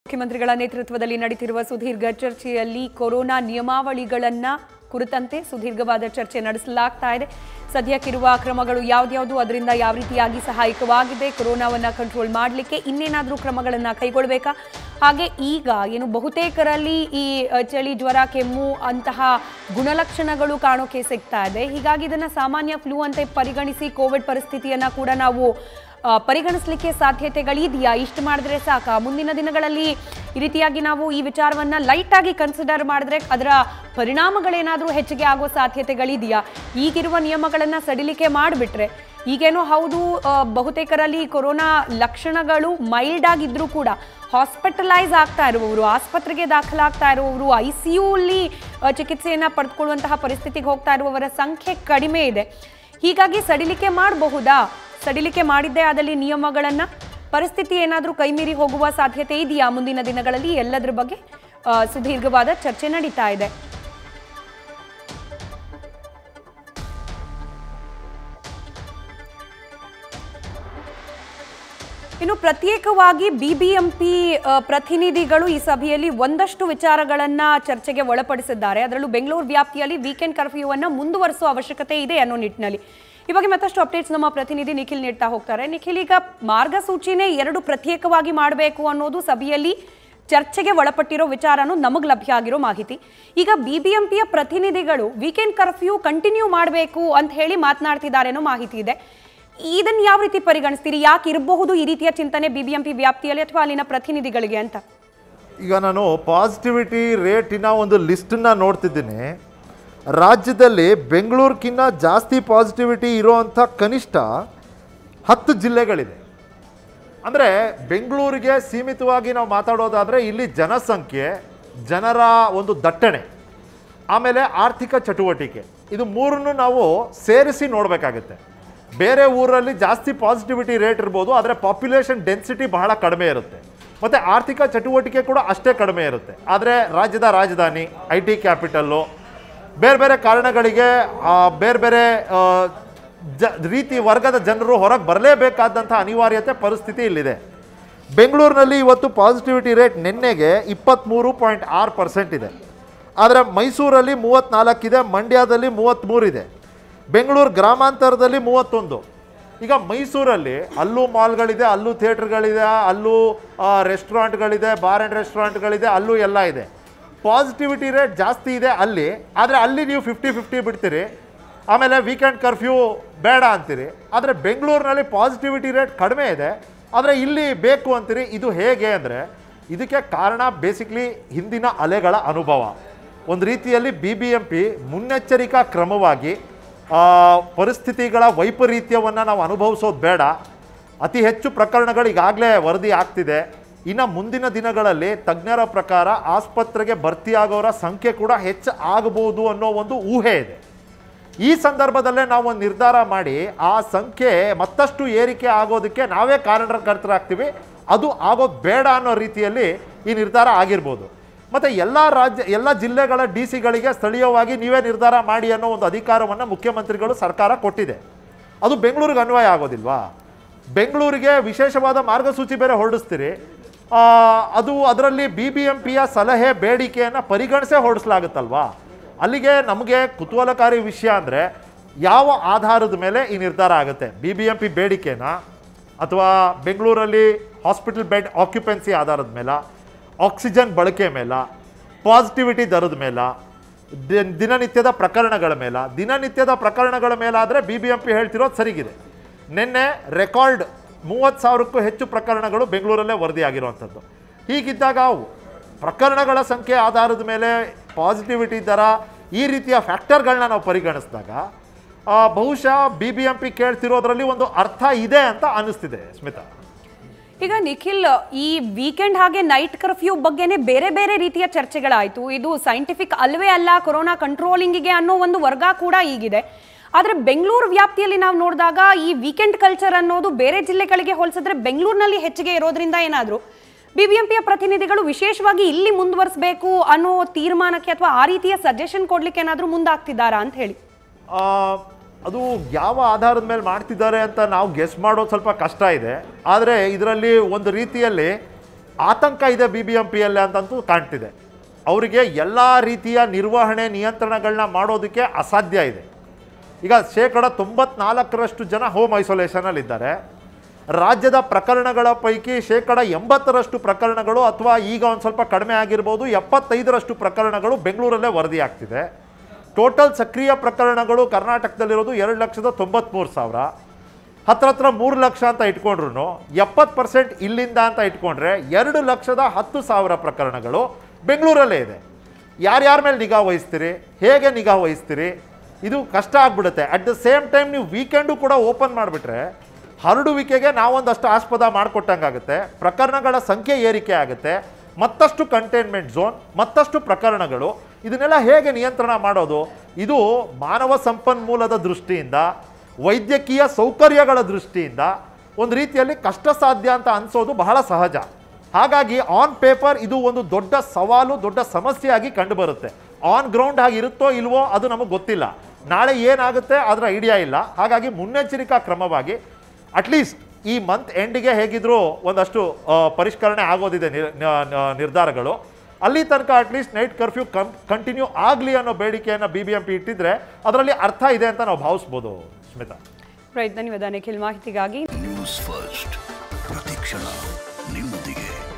ಮುಖ್ಯಮಂತ್ರಿಗಳ ನೇತೃತ್ವದಲ್ಲಿ ನಡೀತಿರುವ ಸುದೀರ್ಘ ಚರ್ಚೆಯಲ್ಲಿ ಕೊರೋನಾ ನಿಯಮಾವಳಿಗಳನ್ನ ಕುರಿತಂತೆ ಸುದೀರ್ಘವಾದ ಚರ್ಚೆ ನಡೆಸಲಾಗ್ತಾ ಇದೆ ಸದ್ಯಕ್ಕಿರುವ ಕ್ರಮಗಳು ಯಾವ್ದ್ಯಾವುದು ಅದರಿಂದ ಯಾವ ರೀತಿಯಾಗಿ ಸಹಾಯಕವಾಗಿದೆ ಕೊರೋನಾವನ್ನ ಕಂಟ್ರೋಲ್ ಮಾಡಲಿಕ್ಕೆ ಇನ್ನೇನಾದರೂ ಕ್ರಮಗಳನ್ನು ಕೈಗೊಳ್ಳಬೇಕಾ ಹಾಗೆ ಈಗ ಏನು ಬಹುತೇಕರಲ್ಲಿ ಈ ಅ, ಚಳಿ ಜ್ವರ ಕೆಮ್ಮು ಅಂತಹ ಗುಣಲಕ್ಷಣಗಳು ಕಾಣೋಕೆ ಸಿಗ್ತಾ ಇದೆ ಹೀಗಾಗಿ ಇದನ್ನ ಸಾಮಾನ್ಯ ಫ್ಲೂ ಅಂತ ಪರಿಗಣಿಸಿ ಕೋವಿಡ್ ಪರಿಸ್ಥಿತಿಯನ್ನ ಕೂಡ ನಾವು ಆ, ಪರಿಗಣಿಸ್ಲಿಕ್ಕೆ ಸಾಧ್ಯತೆಗಳಿದೆಯಾ ಇಷ್ಟು ಮಾಡಿದ್ರೆ ಸಾಕಾ ಮುಂದಿನ ದಿನಗಳಲ್ಲಿ ಈ ರೀತಿಯಾಗಿ ನಾವು ಈ ವಿಚಾರವನ್ನ ಲೈಟ್ ಆಗಿ ಕನ್ಸಿಡರ್ ಮಾಡಿದ್ರೆ ಅದರ ಪರಿಣಾಮಗಳೇನಾದರೂ ಹೆಚ್ಚಿಗೆ ಆಗೋ ಸಾಧ್ಯತೆಗಳಿದೆಯಾ ಈಗಿರುವ ನಿಯಮಗಳನ್ನ ಸಡಿಲಿಕೆ ಮಾಡಿಬಿಟ್ರೆ ಈಗೇನೋ ಹೌದು ಆ, ಬಹುತೇಕರಲ್ಲಿ ಕೊರೋನಾ ಲಕ್ಷಣಗಳು ಮೈಲ್ಡ್ ಆಗಿದ್ರೂ ಕೂಡ ಹಾಸ್ಪಿಟಲೈಸ್ ಆಗ್ತಾ ಇರುವವರು ಆಸ್ಪತ್ರೆಗೆ ದಾಖಲಾಗ್ತಾ ಇರುವವರು ಐ ಸಿ ಯುಲಿ ಚಿಕಿತ್ಸೆಯನ್ನ ಪಡೆದುಕೊಳ್ಳುವಂತಹ ಪರಿಸ್ಥಿತಿಗೆ ಹೋಗ್ತಾ ಇರುವವರ ಸಂಖ್ಯೆ ಕಡಿಮೆ ಇದೆ ಹೀಗಾಗಿ ಸಡಿಲಿಕೆ ಮಾಡಬಹುದಾ ಸಡಿಲಿಕೆ ಮಾಡಿದ್ದೇ ಆದಲ್ಲಿ ನಿಯಮಗಳನ್ನ ಪರಿಸ್ಥಿತಿ ಏನಾದರೂ ಕೈಮೀರಿ ಹೋಗುವ ಸಾಧ್ಯತೆ ಇದೆಯಾ ಮುಂದಿನ ದಿನಗಳಲ್ಲಿ ಎಲ್ಲದರ ಬಗ್ಗೆ ಆ, ಸುದೀರ್ಘವಾದ ಚರ್ಚೆ ನಡೀತಾ ಇದೆ ಇನ್ನು ಪ್ರತ್ಯೇಕವಾಗಿ ಬಿಬಿಎಂಪಿ ಪ್ರತಿನಿಧಿಗಳು ಈ ಸಭೆಯಲ್ಲಿ ಒಂದಷ್ಟು ವಿಚಾರಗಳನ್ನ ಚರ್ಚೆಗೆ ಒಳಪಡಿಸಿದ್ದಾರೆ ಅದರಲ್ಲೂ ಬೆಂಗಳೂರು ವ್ಯಾಪ್ತಿಯಲ್ಲಿ ವೀಕೆಂಡ್ ಕರ್ಫ್ಯೂವನ್ನ ಮುಂದುವರಿಸುವ ಅವಶ್ಯಕತೆ ಇದೆ ಅನ್ನೋ ನಿಟ್ಟಿನಲ್ಲಿ ಈ ಬಗ್ಗೆ ಮತ್ತಷ್ಟು ಅಪ್ಡೇಟ್ಸ್ ನಮ್ಮ ಪ್ರತಿನಿಧಿ ನಿಖಿಲ್ ನೀಡ್ತಾ ಹೋಗ್ತಾರೆ ನಿಖಿಲ್ ಈಗ ಮಾರ್ಗಸೂಚಿನೇ ಎರಡು ಪ್ರತ್ಯೇಕವಾಗಿ ಮಾಡಬೇಕು ಅನ್ನೋದು ಸಭೆಯಲ್ಲಿ ಚರ್ಚೆಗೆ ಒಳಪಟ್ಟಿರೋ ವಿಚಾರನೂ ನಮಗೆ ಲಭ್ಯ ಆಗಿರೋ ಮಾಹಿತಿ ಈಗ ಬಿಬಿಎಂಪಿಯ ಪ್ರತಿನಿಧಿಗಳು ವೀಕೆಂಡ್ ಕರ್ಫ್ಯೂ ಕಂಟಿನ್ಯೂ ಮಾಡಬೇಕು ಅಂತ ಹೇಳಿ ಮಾತನಾಡ್ತಿದ್ದಾರೆ ಅನ್ನೋ ಮಾಹಿತಿ ಇದೆ ಇದನ್ನ ಯಾವ ರೀತಿ ಪರಿಗಣಿಸ್ತೀರಿ ಯಾಕೆ ಇರಬಹುದು ಈ ರೀತಿಯ ಚಿಂತನೆ ಬಿಬಿಎಂಪಿ ವ್ಯಾಪ್ತಿಯಲ್ಲಿ ಅಥವಾ ಅಲ್ಲಿನ ಪ್ರತಿನಿಧಿಗಳಿಗೆ ಅಂತ ಈಗ ನಾನು ಪಾಸಿಟಿವಿಟಿ ರೇಟಿನ ಒಂದು ಲಿಸ್ಟನ್ನ ನೋಡ್ತಿದ್ದೀನಿ ರಾಜ್ಯದಲ್ಲಿ ಬೆಂಗಳೂರಿಗಿನ್ನ ಜಾಸ್ತಿ ಪಾಸಿಟಿವಿಟಿ ಇರೋವಂಥ ಕನಿಷ್ಠ ಹತ್ತು ಜಿಲ್ಲೆಗಳಿದೆ ಅಂದರೆ ಬೆಂಗಳೂರಿಗೆ ಸೀಮಿತವಾಗಿ ನಾವು ಮಾತಾಡೋದಾದರೆ ಇಲ್ಲಿ ಜನಸಂಖ್ಯೆ ಜನರ ಒಂದು ದಟ್ಟಣೆ ಆಮೇಲೆ ಆರ್ಥಿಕ ಚಟುವಟಿಕೆ ಇದು ಮೂರನ್ನು ನಾವು ಸೇರಿಸಿ ನೋಡಬೇಕಾಗುತ್ತೆ ಬೇರೆ ಊರಲ್ಲಿ ಜಾಸ್ತಿ ಪಾಸಿಟಿವಿಟಿ ರೇಟ್ ಇರ್ಬೋದು ಆದರೆ ಪಾಪ್ಯುಲೇಷನ್ ಡೆನ್ಸಿಟಿ ಬಹಳ ಕಡಿಮೆ ಇರುತ್ತೆ ಮತ್ತು ಆರ್ಥಿಕ ಚಟುವಟಿಕೆ ಕೂಡ ಅಷ್ಟೇ ಕಡಿಮೆ ಇರುತ್ತೆ ಆದರೆ ರಾಜ್ಯದ ರಾಜಧಾನಿ ಐ ಟಿ ಕ್ಯಾಪಿಟಲ್ಲು ಬೇರೆ ಬೇರೆ ಕಾರಣಗಳಿಗೆ ಆ, ಬೇರೆ ಬೇರೆ ಆ, ಜ ರೀತಿ ವರ್ಗದ ಜನರು ಹೊರಗೆ ಬರಲೇಬೇಕಾದಂಥ ಅನಿವಾರ್ಯತೆ ಪರಿಸ್ಥಿತಿ ಇಲ್ಲಿದೆ ಬೆಂಗಳೂರಿನಲ್ಲಿ ಇವತ್ತು ಪಾಸಿಟಿವಿಟಿ ರೇಟ್ ನಿನ್ನೆಗೆ ಇಪ್ಪತ್ತ್ಮೂರು ಪಾಯಿಂಟ್ ಆರು ಪರ್ಸೆಂಟ್ ಇದೆ ಆದರೆ ಮೈಸೂರಲ್ಲಿ ಮೂವತ್ತ್ನಾಲ್ಕಿದೆ ಮಂಡ್ಯದಲ್ಲಿ ಮೂವತ್ತ್ಮೂರಿದೆ ಬೆಂಗಳೂರು ಗ್ರಾಮಾಂತರದಲ್ಲಿ ಮೂವತ್ತೊಂದು ಈಗ ಮೈಸೂರಲ್ಲಿ ಅಲ್ಲೂ ಮಾಲ್ಗಳಿದೆ ಅಲ್ಲೂ ಥಿಯೇಟ್ರ್ಗಳಿದೆ ಅಲ್ಲೂ ರೆಸ್ಟೋರೆಂಟ್ಗಳಿದೆ ಬಾರ್ ಆ್ಯಂಡ್ ರೆಸ್ಟೋರೆಂಟ್ಗಳಿದೆ ಅಲ್ಲೂ ಎಲ್ಲ ಇದೆ ಪಾಸಿಟಿವಿಟಿ ರೇಟ್ ಜಾಸ್ತಿ ಇದೆ ಅಲ್ಲಿ ಆದರೆ ಅಲ್ಲಿ ನೀವು ಫಿಫ್ಟಿ ಫಿಫ್ಟಿ ಬಿಡ್ತೀರಿ ಆಮೇಲೆ ವೀಕೆಂಡ್ ಕರ್ಫ್ಯೂ ಬೇಡ ಅಂತೀರಿ ಆದರೆ ಬೆಂಗಳೂರಿನಲ್ಲಿ ಪಾಸಿಟಿವಿಟಿ ರೇಟ್ ಕಡಿಮೆ ಇದೆ ಆದರೆ ಇಲ್ಲಿ ಬೇಕು ಅಂತೀರಿ ಇದು ಹೇಗೆ ಅಂದರೆ ಇದಕ್ಕೆ ಕಾರಣ ಬೇಸಿಕ್ಲಿ ಹಿಂದಿನ ಅಲೆಗಳ ಅನುಭವ ಒಂದು ರೀತಿಯಲ್ಲಿ ಬಿ ಬಿ ಎಂ ಪಿ ಮುನ್ನೆಚ್ಚರಿಕಾ ಕ್ರಮವಾಗಿ ಆ, ಪರಿಸ್ಥಿತಿಗಳ ವೈಪರೀತ್ಯವನ್ನು ನಾವು ಅನುಭವಿಸೋದು ಬೇಡ ಅತಿ ಹೆಚ್ಚು ಪ್ರಕರಣಗಳು ಈಗಾಗಲೇ ವರದಿ ಆಗ್ತಿದೆ ಇನ್ನು ಮುಂದಿನ ದಿನಗಳಲ್ಲಿ ತಜ್ಞರ ಪ್ರಕಾರ ಆಸ್ಪತ್ರೆಗೆ ಭರ್ತಿಯಾಗೋರ ಸಂಖ್ಯೆ ಕೂಡ ಹೆಚ್ಚು ಆಗಬಹುದು ಅನ್ನೋ ಒಂದು ಊಹೆ ಇದೆ ಈ ಸಂದರ್ಭದಲ್ಲೇ ನಾವು ಒಂದು ನಿರ್ಧಾರ ಮಾಡಿ ಆ ಸಂಖ್ಯೆ ಮತ್ತಷ್ಟು ಏರಿಕೆ ಆಗೋದಕ್ಕೆ ನಾವೇ ಕಾರಣಕರ್ತರಾಗ್ತೀವಿ ಅದು ಆಗೋದು ಬೇಡ ಅನ್ನೋ ರೀತಿಯಲ್ಲಿ ಈ ನಿರ್ಧಾರ ಆಗಿರ್ಬೋದು ಮತ್ತು ಎಲ್ಲ ರಾಜ್ಯ ಎಲ್ಲ ಜಿಲ್ಲೆಗಳ ಡಿ ಸಿಗಳಿಗೆ ಸ್ಥಳೀಯವಾಗಿ ನೀವೇ ನಿರ್ಧಾರ ಮಾಡಿ ಅನ್ನೋ ಒಂದು ಅಧಿಕಾರವನ್ನು ಮುಖ್ಯಮಂತ್ರಿಗಳು ಸರ್ಕಾರ ಕೊಟ್ಟಿದೆ ಅದು ಬೆಂಗಳೂರಿಗೆ ಅನ್ವಯ ಆಗೋದಿಲ್ವಾ ಬೆಂಗಳೂರಿಗೆ ವಿಶೇಷವಾದ ಮಾರ್ಗಸೂಚಿ ಬೇರೆ ಹೊರಡಿಸ್ತೀರಿ ಆ, ಅದು ಅದರಲ್ಲಿ ಬಿ ಬಿ ಎಂ ಪಿಯ ಸಲಹೆ ಬೇಡಿಕೆಯನ್ನು ಪರಿಗಣಿಸೇ ಹೊರಡಿಸಲಾಗುತ್ತಲ್ವಾ ಅಲ್ಲಿಗೆ ನಮಗೆ ಕುತೂಹಲಕಾರಿ ವಿಷಯ ಅಂದರೆ ಯಾವ ಆಧಾರದ ಮೇಲೆ ಈ ನಿರ್ಧಾರ ಆಗುತ್ತೆ ಬಿ ಬಿ ಎಂ ಪಿ ಬೇಡಿಕೆನ ಅಥವಾ ಬೆಂಗಳೂರಲ್ಲಿ ಹಾಸ್ಪಿಟಲ್ ಬೆಡ್ ಆಕ್ಯುಪೆನ್ಸಿ ಆಧಾರದ ಮೇಲೆ ಆಕ್ಸಿಜನ್ ಬಳಕೆ ಮೇಲೆ ಪಾಸಿಟಿವಿಟಿ ದರದ ಮೇಲೆ ದಿ- ದಿನನಿತ್ಯದ ಪ್ರಕರಣಗಳ ಮೇಲೆ ದಿನನಿತ್ಯದ ಪ್ರಕರಣಗಳ ಮೇಲಾದರೆ ಬಿ ಬಿ ಎಂ ಪಿ ಹೇಳ್ತಿರೋದು ಸರಿಗಿದೆ ನಿನ್ನೆ ರೆಕಾರ್ಡ್ ಮೂವತ್ತು ಸಾವಿರಕ್ಕೂ ಹೆಚ್ಚು ಪ್ರಕರಣಗಳು ಬೆಂಗಳೂರಲ್ಲೇ ವರದಿಯಾಗಿರುವಂಥದ್ದು ಹೀಗಿದ್ದಾಗ ಅವು ಪ್ರಕರಣಗಳ ಸಂಖ್ಯೆ ಆಧಾರದ ಮೇಲೆ ಪಾಸಿಟಿವಿಟಿ ದರ ಈ ರೀತಿಯ ಫ್ಯಾಕ್ಟರ್ಗಳನ್ನ ನಾವು ಪರಿಗಣಿಸಿದಾಗ ಆ, ಬಹುಶಃ ಬಿ ಬಿ ಎಂ ಪಿ ಕೇಳ್ತಿರೋದ್ರಲ್ಲಿ ಒಂದು ಅರ್ಥ ಇದೆ ಅಂತ ಅನ್ನಿಸ್ತಿದೆ ಸ್ಮಿತಾ ಈಗ ನಿಖಿಲ್ ಈ ವೀಕೆಂಡ್ ಹಾಗೆ ನೈಟ್ ಕರ್ಫ್ಯೂ ಬಗ್ಗೆನೇ ಬೇರೆ ಬೇರೆ ರೀತಿಯ ಚರ್ಚೆಗಳಾಯಿತು ಇದು ಸೈಂಟಿಫಿಕ್ ಅಲ್ವೇ ಅಲ್ಲ ಕೊರೋನಾ ಕಂಟ್ರೋಲಿಂಗಿಗೆ ಅನ್ನೋ ಒಂದು ವರ್ಗ ಕೂಡ ಈಗಿದೆ ಆದರೆ ಬೆಂಗಳೂರು ವ್ಯಾಪ್ತಿಯಲ್ಲಿ ನಾವು ನೋಡಿದಾಗ ಈ ವೀಕೆಂಡ್ ಕಲ್ಚರ್ ಅನ್ನೋದು ಬೇರೆ ಜಿಲ್ಲೆಗಳಿಗೆ ಹೋಲಿಸಿದ್ರೆ ಬೆಂಗಳೂರಿನಲ್ಲಿ ಹೆಚ್ಚಿಗೆ ಇರೋದ್ರಿಂದ ಏನಾದರೂ ಬಿಬಿಎಂಪಿಯ ಪ್ರತಿನಿಧಿಗಳು ವಿಶೇಷವಾಗಿ ಇಲ್ಲಿ ಮುಂದುವರಿಸಬೇಕು ಅನ್ನೋ ತೀರ್ಮಾನಕ್ಕೆ ಅಥವಾ ಆ ರೀತಿಯ ಸಜೆಷನ್ ಕೊಡ್ಲಿಕ್ಕೆ ಏನಾದರೂ ಮುಂದಾಗ್ತಿದ್ದಾರಾ ಅಂತ ಹೇಳಿ ಆ, ಅದು ಯಾವ ಆಧಾರದ ಮೇಲೆ ಮಾಡ್ತಿದ್ದಾರೆ ಅಂತ ನಾವು ಗೆಸ್ ಮಾಡೋದು ಸ್ವಲ್ಪ ಕಷ್ಟ ಇದೆ ಆದರೆ ಇದರಲ್ಲಿ ಒಂದು ರೀತಿಯಲ್ಲಿ ಆತಂಕ ಇದೆ ಬಿ ಬಿ ಎಂ ಪಿಯಲ್ಲಿ ಅಂತಂತೂ ಕಾಣ್ತಿದೆ ಅವರಿಗೆ ಎಲ್ಲ ರೀತಿಯ ನಿರ್ವಹಣೆ ನಿಯಂತ್ರಣಗಳನ್ನ ಮಾಡೋದಕ್ಕೆ ಅಸಾಧ್ಯ ಇದೆ ಈಗ ಶೇಕಡ ತೊಂಬತ್ನಾಲ್ಕರಷ್ಟು ಜನ ಹೋಮ್ ಐಸೋಲೇಷನಲ್ಲಿದ್ದಾರೆ ರಾಜ್ಯದ ಪ್ರಕರಣಗಳ ಪೈಕಿ ಶೇಕಡ ಎಂಬತ್ತರಷ್ಟು ಪ್ರಕರಣಗಳು ಅಥವಾ ಈಗ ಒಂದು ಸ್ವಲ್ಪ ಕಡಿಮೆ ಆಗಿರ್ಬೋದು ಎಪ್ಪತ್ತೈದರಷ್ಟು ಪ್ರಕರಣಗಳು ಬೆಂಗಳೂರಲ್ಲೇ ವರದಿ ಆಗ್ತಿದೆ ಟೋಟಲ್ ಸಕ್ರಿಯ ಪ್ರಕರಣಗಳು ಕರ್ನಾಟಕದಲ್ಲಿರೋದು ಎರಡು ಲಕ್ಷದ ತೊಂಬತ್ತ್ಮೂರು ಸಾವಿರ ಹತ್ರ ಹತ್ರ ಮೂರು ಲಕ್ಷ ಅಂತ ಇಟ್ಕೊಂಡ್ರು ಎಪ್ಪತ್ತು ಪರ್ಸೆಂಟ್ ಇಲ್ಲಿಂದ ಅಂತ ಇಟ್ಕೊಂಡ್ರೆ ಎರಡು ಲಕ್ಷದ ಹತ್ತು ಸಾವಿರ ಪ್ರಕರಣಗಳು ಬೆಂಗಳೂರಲ್ಲೇ ಇದೆ ಯಾರ್ಯಾರ ಮೇಲೆ ನಿಗಾ ವಹಿಸ್ತೀರಿ ಹೇಗೆ ನಿಗಾ ವಹಿಸ್ತೀರಿ ಇದು ಕಷ್ಟ ಆಗ್ಬಿಡುತ್ತೆ ಅಟ್ ದ ಸೇಮ್ ಟೈಮ್ ನೀವು ವೀಕೆಂಡು ಕೂಡ ಓಪನ್ ಮಾಡಿಬಿಟ್ರೆ ಹರಡುವಿಕೆಗೆ ನಾವೊಂದಷ್ಟು ಆಸ್ಪದ ಮಾಡಿಕೊಟ್ಟಂಗಾಗುತ್ತೆ ಪ್ರಕರಣಗಳ ಸಂಖ್ಯೆ ಏರಿಕೆ ಆಗುತ್ತೆ ಮತ್ತಷ್ಟು ಕಂಟೈನ್ಮೆಂಟ್ ಝೋನ್ ಮತ್ತಷ್ಟು ಪ್ರಕರಣಗಳು ಇದನ್ನೆಲ್ಲ ಹೇಗೆ ನಿಯಂತ್ರಣ ಮಾಡೋದು ಇದು ಮಾನವ ಸಂಪನ್ಮೂಲದ ದೃಷ್ಟಿಯಿಂದ ವೈದ್ಯಕೀಯ ಸೌಕರ್ಯಗಳ ದೃಷ್ಟಿಯಿಂದ ಒಂದು ರೀತಿಯಲ್ಲಿ ಕಷ್ಟ ಸಾಧ್ಯ ಅಂತ ಅನಿಸೋದು ಬಹಳ ಸಹಜ ಹಾಗಾಗಿ ಆನ್ ಪೇಪರ್ ಇದು ಒಂದು ದೊಡ್ಡ ಸವಾಲು ದೊಡ್ಡ ಸಮಸ್ಯೆಯಾಗಿ ಕಂಡುಬರುತ್ತೆ ಆನ್ ಗ್ರೌಂಡ್ ಆಗಿರುತ್ತೋ ಇಲ್ವೋ ಅದು ನಮಗೆ ಗೊತ್ತಿಲ್ಲ ನಾಳೆ ಏನಾಗುತ್ತೆ ಅದರ ಐಡಿಯಾ ಇಲ್ಲ ಹಾಗಾಗಿ ಮುನ್ನೆಚ್ಚರಿಕಾ ಕ್ರಮವಾಗಿ ಅಟ್ಲೀಸ್ಟ್ ಈ ಮಂತ್ ಎಂಡಿಗೆ ಹೇಗಿದ್ರೂ ಒಂದಷ್ಟು ಆ, ಪರಿಷ್ಕರಣೆ ಆಗೋದಿದೆ ನಿರ್- ನ- ನ- ನಿರ್ಧಾರಗಳು ಅಲ್ಲಿ ತನಕ ಅಟ್ಲೀಸ್ಟ್ ನೈಟ್ ಕರ್ಫ್ಯೂ ಕಂ ಕಂಟಿನ್ಯೂ ಆಗಲಿ ಅನ್ನೋ ಬೇಡಿಕೆಯನ್ನು ಬಿ ಬಿ ಎಂ ಪಿ ಇಟ್ಟಿದ್ರೆ ಅದರಲ್ಲಿ ಅರ್ಥ ಇದೆ ಅಂತ ನಾವು ಭಾವಿಸ್ಬೋದು ಸ್ಮಿತಾ ರೈಟ್ ಧನ್ಯವಾದ ನಿಖಿಲ್ ಮಾಹಿತಿಗಾಗಿ ನ್ಯೂಸ್ ಫಸ್ಟ್ ಪ್ರತಿಕ್ಷಣ ನಿಮ್ಮೊಂದಿಗೆ